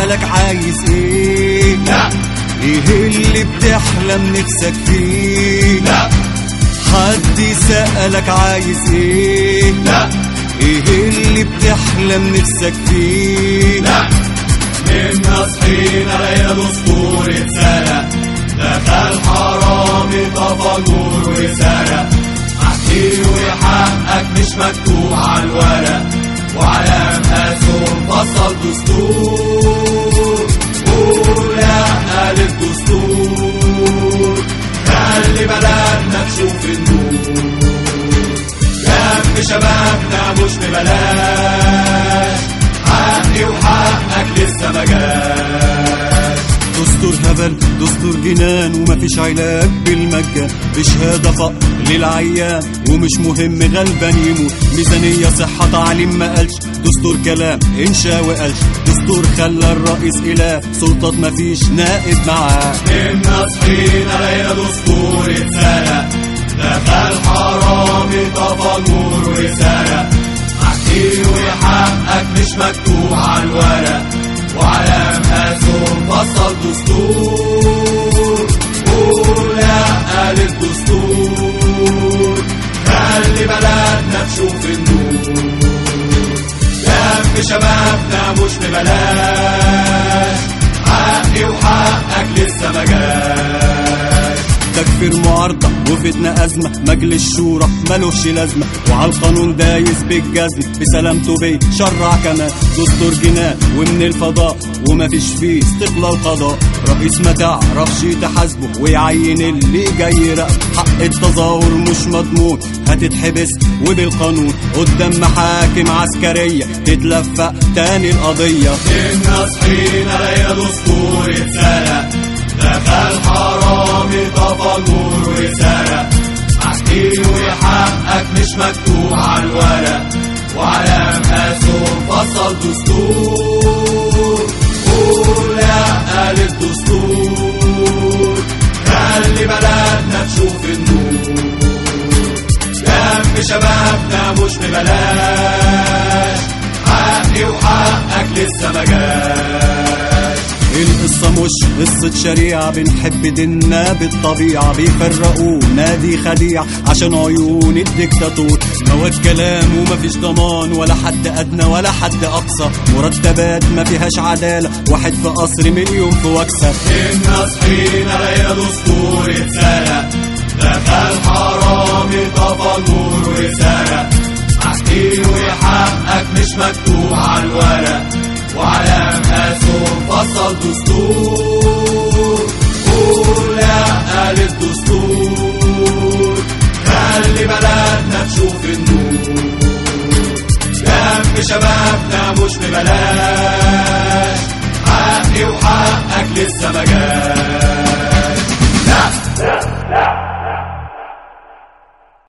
سألك عايز ايه لا ايه اللي بتحلم نفسك فيه لا حد سألك عايز ايه لا ايه اللي بتحلم نفسك فيه لا نمنا صحينا لقينا دستور اتسرق دخل حرامي طفى النور وسرق احكي وحقك مش مكتوب على الورق وعلى مقاسهم فصل دستور قول يا ألف دستور خلي بلدنا تشوف النور دم شبابنا مش ببلاش حقي وحقك لسه ما جاش دستور هبل دستور جنان ومفيش علاج بالمجان بشهادة فقر للعيان ومش مهم غلبان يموت ميزانية صحة تعليم ما قالش دستور كلام انشا وقالش دستور خلى الرئيس اله سلطات مفيش نائب معاه إنا صحينا لقينا دستور اتسرق دخل حرامي طفى النور وسرق احكي وحقك مش مكتوب على الورق وعلى مقاسهم فصل دستور قول يا ألف دستور خلي بلدنا تشوف النور دم شبابنا مش ببلاش حقي وحقك لسه ما جاش تكفير معارضة وفتنة أزمة مجلس شورى ملوش لازمة وعلى القانون دايس بالجزم بسلامته بيه شرع كمان دستور جنان ومن الفضاء ومفيش فيه استقلال قضاء رئيس ما تعرفش تحاسبه ويعين اللي جاي يراقب حق التظاهر مش مضمون هتتحبس وبالقانون قدام محاكم عسكرية تتلفق تاني القضية إنا صحينا لقينا دستور اتسرق دخل حرامي طفى النور وسرق احكي وحقك مش مكتوب على الورق وعلى مقاسهم فصل دستور قول يا ألف دستور خلي بلدنا تشوف النور دم شبابنا مش ببلاش حقي وحقك لسه ما جاش القصة مش قصة شريعة بنحب ديننا بالطبيعة بيفرقونا دي خديعة عشان عيون الدكتاتور مواد كلام ومفيش ضمان ولا حد أدنى ولا حد أقصى مرتبات ما فيهاش عدالة واحد في قصر مليون في وكسة إنا صحينا لقينا دستور اتسرق دخل حرامي طفى النور وسرق احكي وحقك مش مكتوب على الورق وعلى مقاسهم فصل دستور قول يا ألف دستور خلي بلدنا تشوف النور دم شبابنا مش ببلاش حقي وحقك لسه ما جاش